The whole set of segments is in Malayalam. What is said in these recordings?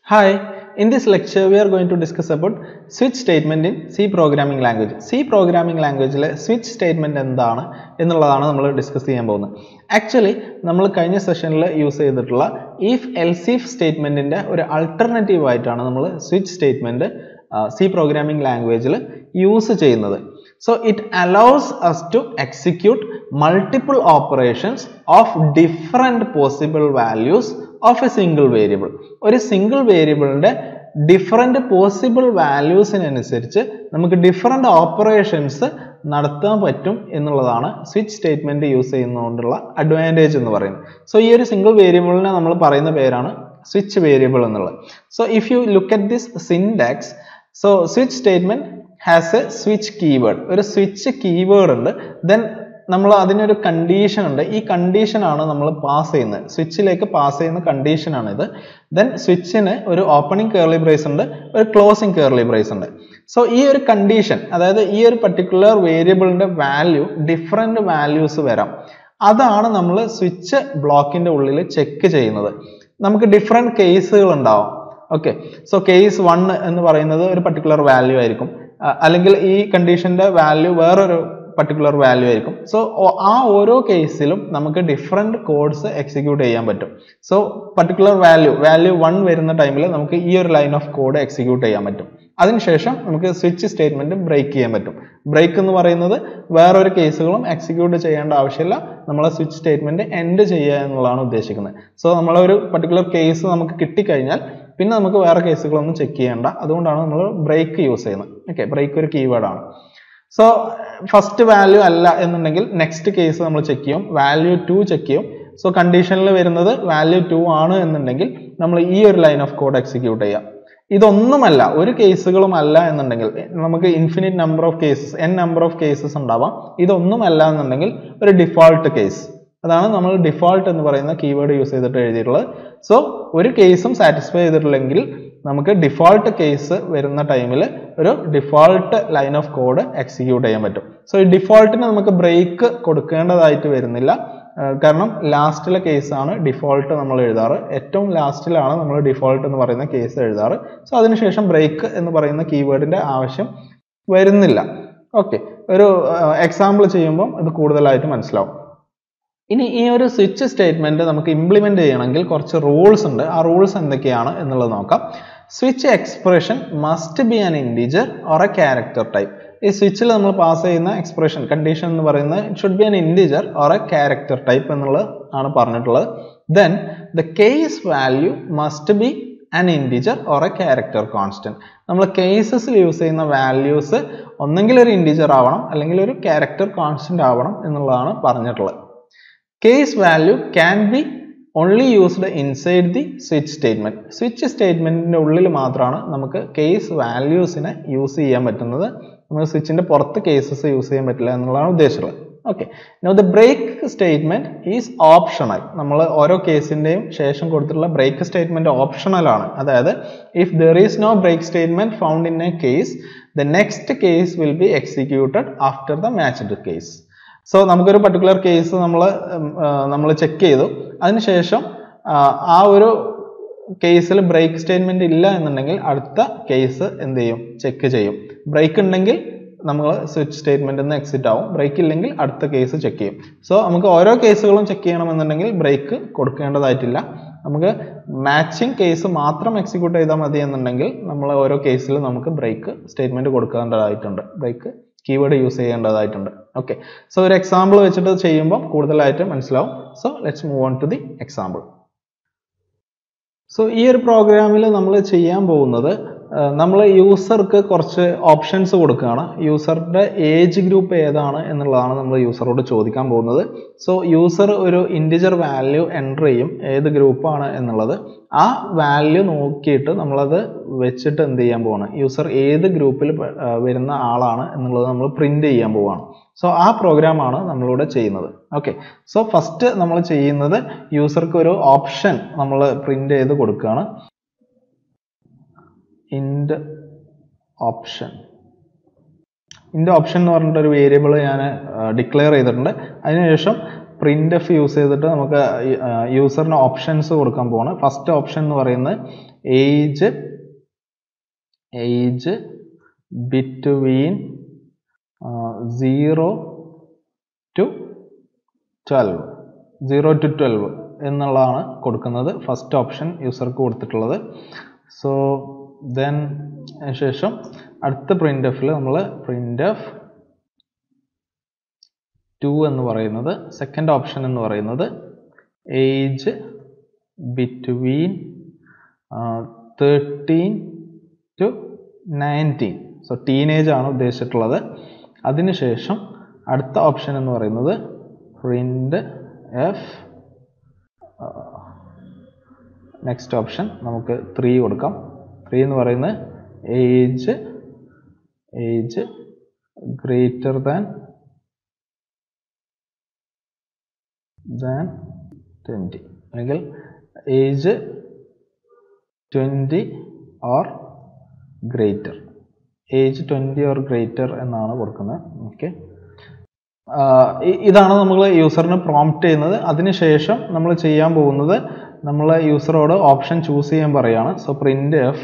Hi, in this lecture we are going to discuss about switch statement in C programming language. C programming languageലെ switch statement എന്താണ് എന്നുള്ളതാണ് നമ്മൾ ഡിസ്കസ് ചെയ്യാൻ പോകുന്നത് ആക്ച്വലി നമ്മൾ കഴിഞ്ഞ സെഷനിൽ യൂസ് ചെയ്തിട്ടുള്ള ഇഫ് എൽസിഫ് സ്റ്റേറ്റ്മെൻറ്റിൻ്റെ ഒരു അൾട്ടർനേറ്റീവ് ആയിട്ടാണ് നമ്മൾ സ്വിച്ച് സ്റ്റേറ്റ്മെൻറ്റ് സി പ്രോഗ്രാമിംഗ് ലാംഗ്വേജിൽ യൂസ് ചെയ്യുന്നത് so it allows us to execute multiple operations of different possible values of a single variable ഒരു സിംഗിൾ വേരിയബിളിൻ്റെ ഡിഫറെൻറ്റ് പോസിബിൾ വാല്യൂസിനനുസരിച്ച് നമുക്ക് ഡിഫറെൻറ്റ് ഓപ്പറേഷൻസ് നടത്താൻ പറ്റും എന്നുള്ളതാണ് സ്വിച്ച് സ്റ്റേറ്റ്മെന്റ് യൂസ് ചെയ്യുന്നതുകൊണ്ടുള്ള അഡ്വാൻറ്റേജ് എന്ന് പറയുന്നത് സോ ഈ ഒരു സിംഗിൾ വേരിയബിളിനെ നമ്മൾ പറയുന്ന പേരാണ് സ്വിച്ച് വേരിയബിൾ എന്നുള്ളത് so if you look at this syntax so switch statement has a switch keyword ഒരു സ്വിച്ച് കീവേഡ് ഉണ്ട് ദെൻ നമ്മൾ അതിനൊരു കണ്ടീഷൻ ഉണ്ട് ഈ കണ്ടീഷൻ ആണ് നമ്മൾ പാസ് ചെയ്യുന്നത് സ്വിച്ചിലേക്ക് പാസ് ചെയ്യുന്ന കണ്ടീഷൻ ആണ് ഇത് ദെൻ സ്വിച്ചിന് ഒരു ഓപ്പണിംഗ് കേർലി ബ്രേസ് ഉണ്ട് ഒരു ക്ലോസിംഗ് കേർലി ബ്രേസ് ഉണ്ട് സോ ഈ ഒരു കണ്ടീഷൻ അതായത് ഈ ഒരു പർട്ടിക്കുലർ വേരിയബിളിന്റെ വാല്യൂ ഡിഫറെന്റ് വാല്യൂസ് വരാം അതാണ് നമ്മൾ സ്വിച്ച് ബ്ലോക്കിന്റെ ഉള്ളിൽ ചെക്ക് ചെയ്യുന്നത് നമുക്ക് ഡിഫറെന്റ് കേസുകൾ ഉണ്ടാവും ഓക്കെ സോ കേസ് വൺ എന്ന് പറയുന്നത് ഒരു പർട്ടിക്കുലർ വാല്യൂ ആയിരിക്കും അല്ലെങ്കിൽ ഈ കണ്ടീഷന്റെ വാല്യൂ വേറൊരു പർട്ടിക്കുലർ വാല്യൂ ആയിരിക്കും സോ ആ ഓരോ കേസിലും നമുക്ക് ഡിഫറെൻറ്റ് കോഡ്സ് എക്സിക്യൂട്ട് ചെയ്യാൻ പറ്റും so particular value value one വരുന്ന ടൈമിൽ നമുക്ക് ഈ ഒരു ലൈൻ ഓഫ് കോഡ് എക്സിക്യൂട്ട് ചെയ്യാൻ പറ്റും അതിനുശേഷം നമുക്ക് സ്വിച്ച് സ്റ്റേറ്റ്മെന്റ് ബ്രേക്ക് ചെയ്യാൻ പറ്റും ബ്രേക്ക് എന്ന് പറയുന്നത് വേറൊരു കേസുകളും എക്സിക്യൂട്ട് ചെയ്യേണ്ട ആവശ്യമില്ല നമ്മളെ സ്വിച്ച് സ്റ്റേറ്റ്മെന്റ് എൻഡ് ചെയ്യുക എന്നുള്ളതാണ് ഉദ്ദേശിക്കുന്നത് സോ നമ്മളൊരു പർട്ടിക്കുലർ കേസ് നമുക്ക് കിട്ടിക്കഴിഞ്ഞാൽ പിന്നെ നമുക്ക് വേറെ കേസുകളൊന്നും ചെക്ക് ചെയ്യേണ്ട അതുകൊണ്ടാണ് നമ്മൾ ബ്രേക്ക് യൂസ് ചെയ്യുന്നത് ഓക്കെ ബ്രേക്ക് ഒരു കീവേഡാണ് സോ ഫസ്റ്റ് വാല്യൂ അല്ല എന്നുണ്ടെങ്കിൽ നെക്സ്റ്റ് കേസ് നമ്മൾ ചെക്ക് ചെയ്യും വാല്യൂ ടു ചെക്ക് ചെയ്യും സോ കണ്ടീഷനിൽ വരുന്നത് വാല്യൂ ടു ആണ് എന്നുണ്ടെങ്കിൽ നമ്മൾ ഈ ഒരു ലൈൻ ഓഫ് കോഡ് എക്സിക്യൂട്ട് ചെയ്യാം ഇതൊന്നുമല്ല ഒരു കേസുകളും അല്ല എന്നുണ്ടെങ്കിൽ നമുക്ക് infinite number of cases N number of cases ഉണ്ടാവാം ഇതൊന്നുമല്ല എന്നുണ്ടെങ്കിൽ ഒരു ഡിഫോൾട്ട് കേസ് അതാണ് നമ്മൾ ഡിഫോൾട്ട് എന്ന് പറയുന്ന കീവേഡ് യൂസ് ചെയ്തിട്ട് എഴുതിയിട്ടുള്ളത് സോ ഒരു കേസും സാറ്റിസ്ഫൈ ചെയ്തിട്ടില്ലെങ്കിൽ നമുക്ക് ഡിഫോൾട്ട് കേസ് വരുന്ന ടൈമിൽ ഒരു default line of code execute ചെയ്യാൻ പറ്റും സോ ഈ ഡിഫോൾട്ടിന് നമുക്ക് ബ്രേക്ക് കൊടുക്കേണ്ടതായിട്ട് വരുന്നില്ല കാരണം ലാസ്റ്റിലെ കേസാണ് ഡിഫോൾട്ട് നമ്മൾ എഴുതാറ് ഏറ്റവും ലാസ്റ്റിലാണ് നമ്മൾ ഡിഫോൾട്ട് എന്ന് പറയുന്ന കേസ് എഴുതാറ് സോ അതിനുശേഷം ബ്രേക്ക് എന്ന് പറയുന്ന കീവേഡിന്റെ ആവശ്യം വരുന്നില്ല ഓക്കെ ഒരു എക്സാമ്പിൾ ചെയ്യുമ്പോൾ ഇത് കൂടുതലായിട്ട് മനസ്സിലാവും ഇനി ഈ ഒരു സ്വിച്ച് സ്റ്റേറ്റ്മെന്റ് നമുക്ക് ഇംപ്ലിമെന്റ് ചെയ്യണമെങ്കിൽ കുറച്ച് റൂൾസ് ഉണ്ട് ആ റൂൾസ് എന്തൊക്കെയാണ് എന്നുള്ളത് നോക്കാം switch expression must be an integer or a character type ഈ സ്വിച്ചിൽ നമ്മൾ പാസ് ചെയ്യുന്ന എക്സ്പ്രഷൻ കണ്ടീഷൻ എന്ന് പറയുന്നത് it should be an integer or a character type എന്നുള്ളത് ആണ് പറഞ്ഞിട്ടുള്ളത് then the case value must be an integer or a character constant നമ്മൾ കേസസിൽ യൂസ് ചെയ്യുന്ന വാല്യൂസ് ഒന്നെങ്കിൽ ഒരു ഇൻഡിജർ ആവണം അല്ലെങ്കിൽ ഒരു ക്യാരക്ടർ കോൺസ്റ്റന്റ് ആവണം എന്നുള്ളതാണ് പറഞ്ഞിട്ടുള്ളത് case value can be only used inside the switch statement switch സ്റ്റേറ്റ്മെന്റിന്റെ ഉള്ളിൽ മാത്രമാണ് നമുക്ക് കേസ് വാല്യൂസിനെ യൂസ് ചെയ്യാൻ പറ്റുന്നത് നമുക്ക് സ്വിച്ചിന്റെ പുറത്ത് കേസസ് യൂസ് ചെയ്യാൻ പറ്റില്ല എന്നുള്ളതാണ് ഉദ്ദേശിച്ചുള്ളത് okay no the break statement is optional നമ്മൾ ഓരോ കേസിന്റെയും ശേഷം കൊടുത്തിട്ടുള്ള ബ്രേക്ക് സ്റ്റേറ്റ്മെന്റ് ഓപ്ഷണൽ ആണ് അതായത് if there is no break statement found in a case the next case will be executed after the matched case so നമുക്കൊരു പർട്ടിക്കുലർ കേസ് നമ്മൾ നമ്മൾ ചെക്ക് ചെയ്തു അതിനുശേഷം ആ ഒരു കേസിൽ ബ്രേക്ക് സ്റ്റേറ്റ്മെന്റ് ഇല്ല എന്നുണ്ടെങ്കിൽ അടുത്ത കേസ് എന്ത് ചെയ്യും ചെക്ക് ചെയ്യും ബ്രേക്ക് ഉണ്ടെങ്കിൽ നമ്മൾ സ്വിച്ച് സ്റ്റേറ്റ്മെന്റ് നിന്ന് എക്സിറ്റ് ആവും ബ്രേക്ക് ഇല്ലെങ്കിൽ അടുത്ത കേസ് ചെക്ക് ചെയ്യും സോ നമുക്ക് ഓരോ കേസുകളും ചെക്ക് ചെയ്യണമെന്നുണ്ടെങ്കിൽ ബ്രേക്ക് കൊടുക്കേണ്ടതായിട്ടില്ല നമുക്ക് മാച്ചിങ് കേസ് മാത്രം എക്സിക്യൂട്ട് ചെയ്താൽ മതി എന്നുണ്ടെങ്കിൽ നമ്മൾ ഓരോ കേസിലും നമുക്ക് ബ്രേക്ക് സ്റ്റേറ്റ്മെന്റ് കൊടുക്കേണ്ടതായിട്ടുണ്ട് ബ്രേക്ക് കീവേഡ് യൂസ് ചെയ്യേണ്ടതായിട്ടുണ്ട് ഓക്കെ സോ ഒരു എക്സാമ്പിൾ വെച്ചിട്ട് ചെയ്യുമ്പോൾ കൂടുതലായിട്ട് മനസ്സിലാവും so let's move on to the example so ഈ ഒരു പ്രോഗ്രാമിൽ നമ്മൾ ചെയ്യാൻ പോകുന്നത് നമ്മൾ യൂസർക്ക് കുറച്ച് ഓപ്ഷൻസ് കൊടുക്കുകയാണ് യൂസറുടെ ഏജ് ഗ്രൂപ്പ് ഏതാണ് എന്നുള്ളതാണ് നമ്മൾ യൂസറോട് ചോദിക്കാൻ പോകുന്നത് സോ യൂസർ ഒരു ഇൻഡിജർ വാല്യൂ എൻ്റർ ചെയ്യും ഏത് ഗ്രൂപ്പാണ് എന്നുള്ളത് ആ വാല്യൂ നോക്കിയിട്ട് നമ്മളത് വെച്ചിട്ട് എന്ത് ചെയ്യാൻ പോവാണ് യൂസർ ഏത് ഗ്രൂപ്പിൽ വരുന്ന ആളാണ് എന്നുള്ളത് നമ്മൾ പ്രിന്റ് ചെയ്യാൻ പോവാണ് സോ ആ പ്രോഗ്രാമാണ് നമ്മളിവിടെ ചെയ്യുന്നത് ഓക്കെ സോ ഫസ്റ്റ് നമ്മൾ ചെയ്യുന്നത് യൂസർക്ക് ഒരു ഓപ്ഷൻ നമ്മൾ പ്രിന്റ് ചെയ്ത് കൊടുക്കുകയാണ് ഇൻഡ് ഓപ്ഷൻ ഇൻഡ് ഓപ്ഷൻ എന്ന് പറഞ്ഞിട്ട് ഒരു വേരിയബിൾ ഞാൻ ഡിക്ലെയർ ചെയ്തിട്ടുണ്ട് അതിനുശേഷം പ്രിന്റ് എഫ് യൂസ് ചെയ്തിട്ട് നമുക്ക് യൂസറിന് ഓപ്ഷൻസ് കൊടുക്കാൻ പോവാണ് ഫസ്റ്റ് ഓപ്ഷൻ എന്ന് പറയുന്നത് age age between zero to twelve zero to twelve എന്നുള്ളതാണ് കൊടുക്കുന്നത് ഫസ്റ്റ് ഓപ്ഷൻ യൂസർക്ക് കൊടുത്തിട്ടുള്ളത് സോ ദെൻ ശേഷം അടുത്ത പ്രിന്റ് എഫിൽ നമ്മൾ പ്രിന്റ് എഫ് ടു എന്ന് പറയുന്നത് സെക്കൻഡ് ഓപ്ഷൻ എന്ന് പറയുന്നത് age between thirteen to nineteen so teenage ആണ് ഉദ്ദേശിച്ചിട്ടുള്ളത് അതിനുശേഷം അടുത്ത ഓപ്ഷൻ എന്ന് പറയുന്നത് പ്രിന്റ് എഫ് നെക്സ്റ്റ് ഓപ്ഷൻ നമുക്ക് ത്രീ കൊടുക്കാം ത്രീ എന്ന് പറയുന്നത് age age greater than than twenty അല്ലെങ്കിൽ age twenty or greater age twenty or greater എന്നാണ് കൊടുക്കുന്നത് ഓക്കെ ഇതാണ് നമ്മൾ യൂസറിന് പ്രോംപ്റ്റ് ചെയ്യുന്നത് അതിനുശേഷം നമ്മൾ ചെയ്യാൻ പോകുന്നത് നമ്മൾ യൂസറോട് ഓപ്ഷൻ ചൂസ് ചെയ്യാൻ പറയുകയാണ് so print f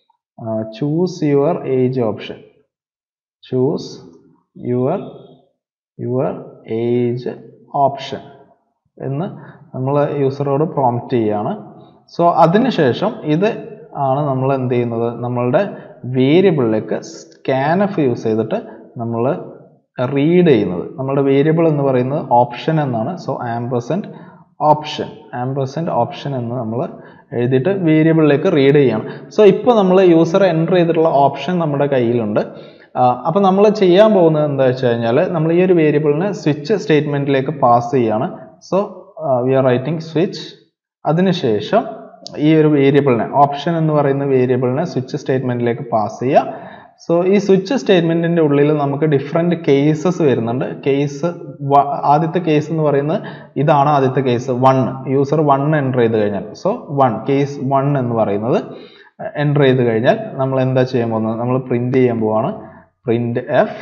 choose your age option choose your your age option എന്ന് നമ്മൾ യൂസറോട് പ്രോംപ്റ്റ് ചെയ്യുകയാണ് സോ അതിനുശേഷം ഇത് ആണ് നമ്മൾ എന്ത് ചെയ്യുന്നത് നമ്മളുടെ വേരിയബിളിലേക്ക് സ്കാൻ എഫ് യൂസ് ചെയ്തിട്ട് നമ്മൾ റീഡ് ചെയ്യുന്നത് നമ്മുടെ വേരിയബിൾ എന്ന് പറയുന്നത് ഓപ്ഷൻ എന്നാണ് so ampersand option ampersand option എന്ന് നമ്മൾ എഴുതിയിട്ട് വേരിയബിളിലേക്ക് റീഡ് ചെയ്യണം സോ ഇപ്പോൾ നമ്മൾ യൂസർ എൻ്റർ ചെയ്തിട്ടുള്ള ഓപ്ഷൻ നമ്മുടെ കയ്യിലുണ്ട് അപ്പോൾ നമ്മൾ ചെയ്യാൻ പോകുന്നത് എന്താ വെച്ച് കഴിഞ്ഞാൽ നമ്മൾ ഈ ഒരു വേരിയബിളിനെ സ്വിച്ച് സ്റ്റേറ്റ്മെൻറ്റിലേക്ക് പാസ് ചെയ്യാണ് so we are writing switch അതിനുശേഷം ഈ ഒരു വേരിയബിളിനെ ഓപ്ഷൻ എന്ന് പറയുന്ന വേരിയബിളിനെ സ്വിച്ച് സ്റ്റേറ്റ്മെൻറ്റിലേക്ക് പാസ് ചെയ്യുക സോ ഈ സ്വിച്ച് സ്റ്റേറ്റ്മെന്റിന്റെ ഉള്ളിൽ നമുക്ക് ഡിഫറെന്റ് കേസസ് വരുന്നുണ്ട് കേസ് ആദ്യത്തെ കേസ് എന്ന് പറയുന്നത് ഇതാണ് ആദ്യത്തെ case one user one enter ചെയ്ത് കഴിഞ്ഞാൽ സോ വൺ കേസ് വൺ എന്ന് പറയുന്നത് എൻ്റർ ചെയ്ത് കഴിഞ്ഞാൽ നമ്മൾ എന്താ ചെയ്യാൻ പോകുന്നത് നമ്മൾ പ്രിന്റ് ചെയ്യാൻ പോവാണ് print f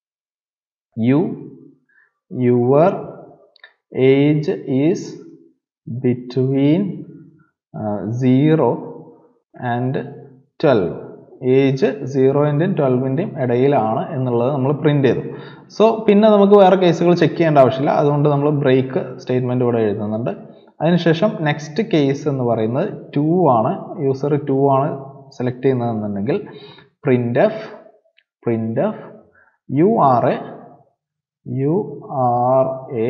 you your age is between zero and twelve age സീറോയിൻ്റെയും ട്വൽവിൻ്റെയും ഇടയിലാണ് എന്നുള്ളത് നമ്മൾ പ്രിന്റ് ചെയ്തു സോ പിന്നെ നമുക്ക് വേറെ കേസുകൾ ചെക്ക് ചെയ്യേണ്ട ആവശ്യമില്ല അതുകൊണ്ട് നമ്മൾ ബ്രേക്ക് സ്റ്റേറ്റ്മെൻറ്റ് ഇവിടെ എഴുതുന്നുണ്ട് അതിനുശേഷം നെക്സ്റ്റ് കേസ് എന്ന് പറയുന്നത് ടു ആണ് യൂസർ ടു ആണ് സെലക്ട് ചെയ്യുന്നതെന്നുണ്ടെങ്കിൽ print f print f you are a you are a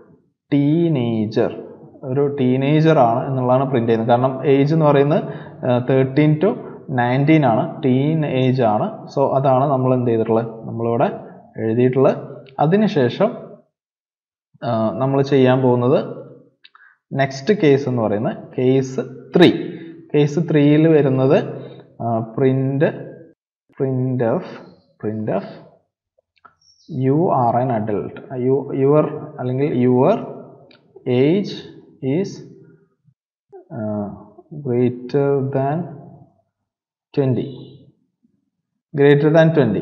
teenager ഒരു ടീനേജർ ആണ് എന്നുള്ളതാണ് പ്രിന്റ് ചെയ്യുന്നത് കാരണം ഏജ് എന്ന് പറയുന്നത് തേർട്ടീൻ ടു നയൻറ്റീൻ ആണ് ടീൻ ഏജ് ആണ് സോ അതാണ് നമ്മൾ എന്ത് ചെയ്തിട്ടുള്ളത് നമ്മളിവിടെ എഴുതിയിട്ടുള്ളത് അതിനുശേഷം നമ്മൾ ചെയ്യാൻ പോകുന്നത് നെക്സ്റ്റ് കേസ് എന്ന് പറയുന്നത് കേസ് ത്രീ കേസ് ത്രീയിൽ വരുന്നത് print print of print of you are an adult you your അല്ലെങ്കിൽ your age is greater than twenty greater than twenty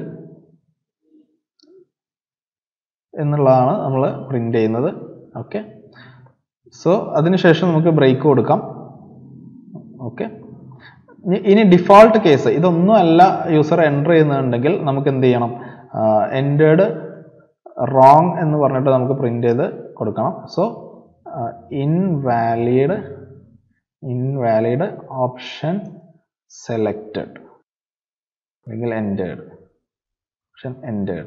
എന്നുള്ളതാണ് നമ്മൾ പ്രിന്റ് ചെയ്യുന്നത് ഓക്കെ സോ അതിനുശേഷം നമുക്ക് ബ്രേക്ക് കൊടുക്കാം ഓക്കെ ഇനി ഡിഫോൾട്ട് കേസ് ഇതൊന്നും അല്ല യൂസർ എൻ്റർ ചെയ്യുന്നുണ്ടെങ്കിൽ നമുക്ക് എന്ത് ചെയ്യണം എൻറ്റേഡ് റോങ് എന്ന് പറഞ്ഞിട്ട് നമുക്ക് പ്രിന്റ് ചെയ്ത് കൊടുക്കണം so invalid invalid option selected അല്ലെങ്കിൽ എൻറ്റേഡ് ഓപ്ഷൻ എൻറ്റേഡ്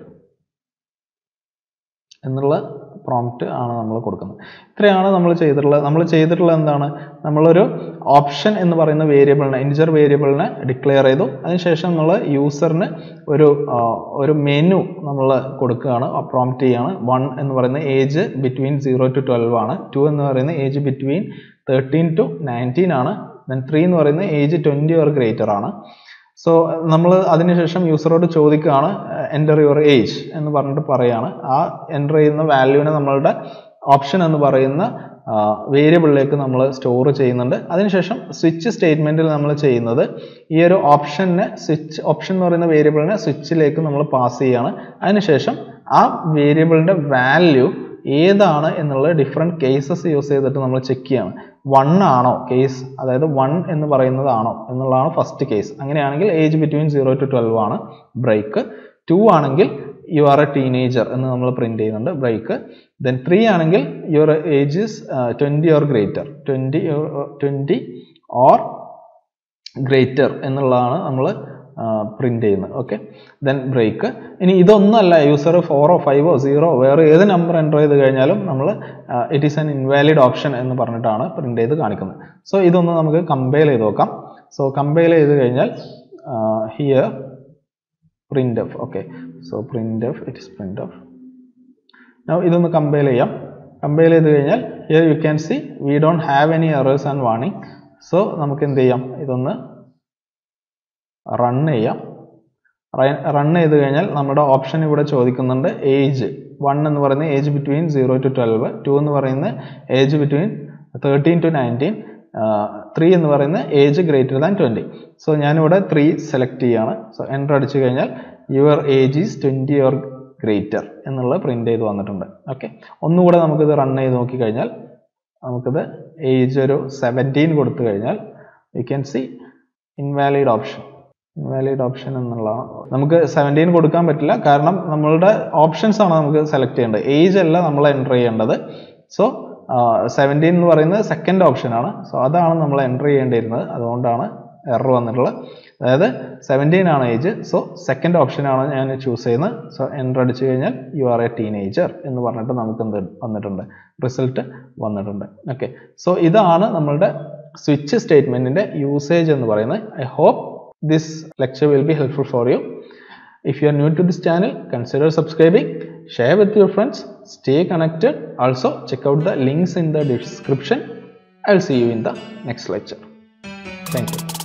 എന്നുള്ള പ്രോംപ്റ്റ് ആണ് നമ്മൾ കൊടുക്കുന്നത് ഇത്രയാണ് നമ്മൾ ചെയ്തിട്ടുള്ളത് നമ്മൾ ചെയ്തിട്ടുള്ളത് എന്താണ് നമ്മളൊരു ഓപ്ഷൻ എന്ന് പറയുന്ന വേരിയബിളിനെ ഇൻജർ വേരിയബിളിനെ ഡിക്ലെയർ ചെയ്തു അതിനുശേഷം നമ്മൾ യൂസറിന് ഒരു ഒരു മെനു നമ്മൾ കൊടുക്കുകയാണ് പ്രോംപ്റ്റ് ചെയ്യാണ് വൺ എന്ന് പറയുന്ന age between zero to twelve ആണ് ടു എന്ന് പറയുന്ന age between thirteen to nineteen ആണ് ദെൻ ത്രീ എന്ന് പറയുന്ന ഏജ് ട്വൻറ്റി ഓർ ഗ്രേറ്റർ ആണ് സോ നമ്മൾ അതിനുശേഷം യൂസറോട് ചോദിക്കുകയാണ് എൻ്റർ യുവർ ഏജ് എന്ന് പറഞ്ഞിട്ട് പറയാണ് ആ എൻ്റർ ചെയ്യുന്ന വാല്യൂവിനെ നമ്മളുടെ ഓപ്ഷൻ എന്ന് പറയുന്ന വേരിയബിളിലേക്ക് നമ്മൾ സ്റ്റോർ ചെയ്യുന്നുണ്ട് അതിനുശേഷം സ്വിച്ച് സ്റ്റേറ്റ്മെന്റിൽ നമ്മൾ ചെയ്യുന്നത് ഈ ഒരു ഓപ്ഷനെ സ്വിച്ച് ഓപ്ഷൻ എന്ന് പറയുന്ന വേരിയബിളിനെ സ്വിച്ചിലേക്ക് നമ്മൾ പാസ് ചെയ്യാണ് അതിനുശേഷം ആ വേരിയബിളിന്റെ വാല്യൂ ഏതാണ് എന്നുള്ള ഡിഫറെൻറ്റ് കേസസ് യൂസ് ചെയ്തിട്ട് നമ്മൾ ചെക്ക് ചെയ്യാണ് വൺ ആണോ കേസ് അതായത് വൺ എന്ന് പറയുന്നതാണോ എന്നുള്ളതാണ് ഫസ്റ്റ് കേസ് അങ്ങനെയാണെങ്കിൽ age between zero to twelve ആണ് ബ്രേക്ക് ടു ആണെങ്കിൽ യു ആർ എ ടീനേജർ എന്ന് നമ്മൾ പ്രിന്റ് ചെയ്യുന്നുണ്ട് ബ്രേക്ക് ദെൻ ത്രീ ആണെങ്കിൽ your age is twenty or greater twenty twenty or greater എന്നുള്ളതാണ് നമ്മൾ പ്രിന്റ് ചെയ്യുന്നത് ഓക്കെ ദെൻ ബ്രേക്ക് ഇനി ഇതൊന്നല്ല യൂസർ ഫോറോ ഫൈവോ സീറോ വേറെ ഏത് നമ്പർ എൻ്റർ ചെയ്ത് കഴിഞ്ഞാലും നമ്മൾ it is an invalid option എന്ന് പറഞ്ഞിട്ടാണ് പ്രിന്റ് ചെയ്ത് കാണിക്കുന്നത് സോ ഇതൊന്ന് നമുക്ക് കമ്പയർ ചെയ്ത് നോക്കാം സോ കമ്പയർ ചെയ്ത് കഴിഞ്ഞാൽ here printf okay so printf it is printf now ഇതൊന്ന് കമ്പയർ ചെയ്യാം കമ്പയർ ചെയ്ത് കഴിഞ്ഞാൽ here you can see we don't have any errors and warning so നമുക്ക് എന്ത് ചെയ്യാം ഇതൊന്ന് റൺ ചെയ്യാം റൺ ചെയ്ത് കഴിഞ്ഞാൽ നമ്മുടെ ഓപ്ഷൻ ഇവിടെ ചോദിക്കുന്നുണ്ട് ഏജ് വൺ എന്ന് പറയുന്നത് age between zero to twelve two എന്ന് പറയുന്നത് age between thirteen to nineteen three എന്ന് പറയുന്നത് age greater than twenty so ഞാനിവിടെ ത്രീ സെലക്ട് ചെയ്യാണ് സോ എൻ്റർ അടിച്ചു കഴിഞ്ഞാൽ your age is twenty or greater എന്നുള്ളത് പ്രിന്റ് ചെയ്ത് വന്നിട്ടുണ്ട് ഓക്കെ ഒന്നുകൂടെ നമുക്കിത് റൺ ചെയ്ത് നോക്കിക്കഴിഞ്ഞാൽ നമുക്കിത് ഏജ് ഒരു സെവൻറ്റീൻ കൊടുത്തു കഴിഞ്ഞാൽ you can see invalid option invalid option എന്നുള്ളതാണ് നമുക്ക് സെവൻറ്റീൻ കൊടുക്കാൻ പറ്റില്ല കാരണം നമ്മളുടെ ഓപ്ഷൻസ് ആണ് നമുക്ക് സെലക്ട് ചെയ്യേണ്ടത് ഏജ് അല്ല നമ്മൾ എൻ്റർ ചെയ്യേണ്ടത് സോ സെവൻറ്റീൻ എന്ന് പറയുന്നത് സെക്കൻഡ് ഓപ്ഷനാണ് സോ അതാണ് നമ്മൾ എൻ്റർ ചെയ്യേണ്ടിയിരുന്നത് അതുകൊണ്ടാണ് എറർ വന്നിട്ടുള്ളത് അതായത് സെവൻറ്റീൻ ആണ് ഏജ് സോ സെക്കൻഡ് ഓപ്ഷനാണ് ഞാൻ ചൂസ് ചെയ്യുന്നത് സോ എൻ്റർ അടിച്ചു കഴിഞ്ഞാൽ യു ആർ എ ടീനേജർ എന്ന് പറഞ്ഞിട്ട് നമുക്ക് എന്ത് വന്നിട്ടുണ്ട് റിസൾട്ട് വന്നിട്ടുണ്ട് ഓക്കെ സോ ഇതാണ് നമ്മളുടെ സ്വിച്ച് സ്റ്റേറ്റ്മെൻറ്റിൻ്റെ യൂസേജ് എന്ന് പറയുന്നത് I hope this lecture will be helpful for you If you are new to this channel, consider subscribing, share with your friends, stay connected. Also, check out the links in the description. I'll see you in the next lecture. Thank you.